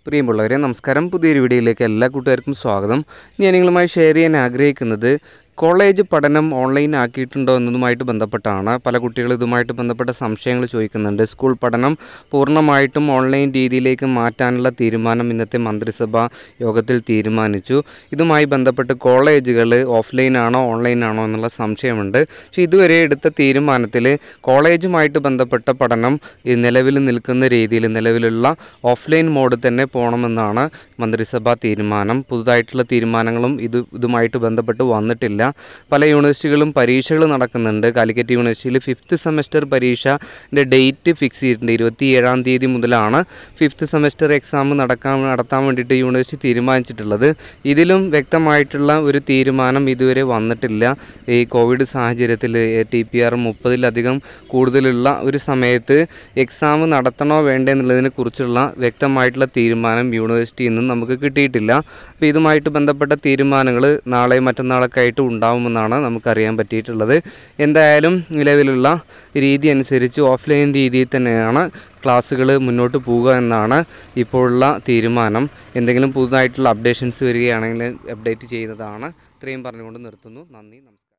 പ്രിയമുള്ളവരെ നമസ്കാരം പുതിയൊരു വീഡിയോയിലേക്ക് എല്ലാ കൂട്ടുകാർക്കും സ്വാഗതം ഞാൻ നിങ്ങളുമായി ഷെയർ ചെയ്യാൻ ആഗ്രഹിക്കുന്നത് കോളേജ് പഠനം ഓൺലൈൻ ആക്കിയിട്ടുണ്ടോ എന്നതുമായിട്ട് ബന്ധപ്പെട്ടാണ് പല കുട്ടികളും ഇതുമായിട്ട് ബന്ധപ്പെട്ട സംശയങ്ങൾ ചോദിക്കുന്നുണ്ട് സ്കൂൾ പഠനം പൂർണ്ണമായിട്ടും ഓൺലൈൻ രീതിയിലേക്ക് മാറ്റാനുള്ള തീരുമാനം ഇന്നത്തെ മന്ത്രിസഭ യോഗത്തിൽ തീരുമാനിച്ചു ഇതുമായി ബന്ധപ്പെട്ട് കോളേജുകൾ ഓഫ്ലൈൻ ആണോ ഓൺലൈൻ ആണോ എന്നുള്ള സംശയമുണ്ട് പക്ഷേ ഇതുവരെ എടുത്ത തീരുമാനത്തിൽ കോളേജുമായിട്ട് ബന്ധപ്പെട്ട പഠനം ഈ നിലവിൽ നിൽക്കുന്ന രീതിയിൽ നിലവിലുള്ള ഓഫ്ലൈൻ മോഡ് തന്നെ പോകണമെന്നാണ് മന്ത്രിസഭാ തീരുമാനം പുതുതായിട്ടുള്ള തീരുമാനങ്ങളും ഇത് ഇതുമായിട്ട് ബന്ധപ്പെട്ട് വന്നിട്ടില്ല പല യൂണിവേഴ്സിറ്റികളും പരീക്ഷകൾ നടക്കുന്നുണ്ട് കാലിക്കറ്റ് യൂണിവേഴ്സിറ്റിയിൽ ഫിഫ്ത്ത് സെമസ്റ്റർ പരീക്ഷൻ്റെ ഡേറ്റ് ഫിക്സ് ചെയ്തിട്ടുണ്ട് ഇരുപത്തി ഏഴാം തീയതി മുതലാണ് ഫിഫ്ത്ത് സെമസ്റ്റർ എക്സാം നടക്കാൻ നടത്താൻ വേണ്ടിയിട്ട് യൂണിവേഴ്സിറ്റി തീരുമാനിച്ചിട്ടുള്ളത് ഇതിലും വ്യക്തമായിട്ടുള്ള ഒരു തീരുമാനം ഇതുവരെ വന്നിട്ടില്ല ഈ കോവിഡ് സാഹചര്യത്തിൽ ടി പി ആർ മുപ്പതിലധികം കൂടുതലുള്ള ഒരു സമയത്ത് എക്സാം നടത്തണോ വേണ്ടേ എന്നുള്ളതിനെ കുറിച്ചുള്ള വ്യക്തമായിട്ടുള്ള തീരുമാനം യൂണിവേഴ്സിറ്റിയിൽ നിന്നും നമുക്ക് കിട്ടിയിട്ടില്ല അപ്പോൾ ഇതുമായിട്ട് ബന്ധപ്പെട്ട തീരുമാനങ്ങൾ നാളെ മറ്റന്നാളൊക്കെ ആയിട്ട് ഉണ്ടാവുമെന്നാണ് നമുക്കറിയാൻ പറ്റിയിട്ടുള്ളത് എന്തായാലും നിലവിലുള്ള രീതി അനുസരിച്ച് ഓഫ്ലൈൻ രീതിയിൽ തന്നെയാണ് ക്ലാസ്സുകൾ മുന്നോട്ട് പോവുക എന്നാണ് ഇപ്പോഴുള്ള തീരുമാനം എന്തെങ്കിലും പുതുതായിട്ടുള്ള അപ്ഡേഷൻസ് വരികയാണെങ്കിൽ അപ്ഡേറ്റ് ചെയ്യുന്നതാണ് ഇത്രയും പറഞ്ഞുകൊണ്ട് നിർത്തുന്നു നന്ദി നമസ്കാരം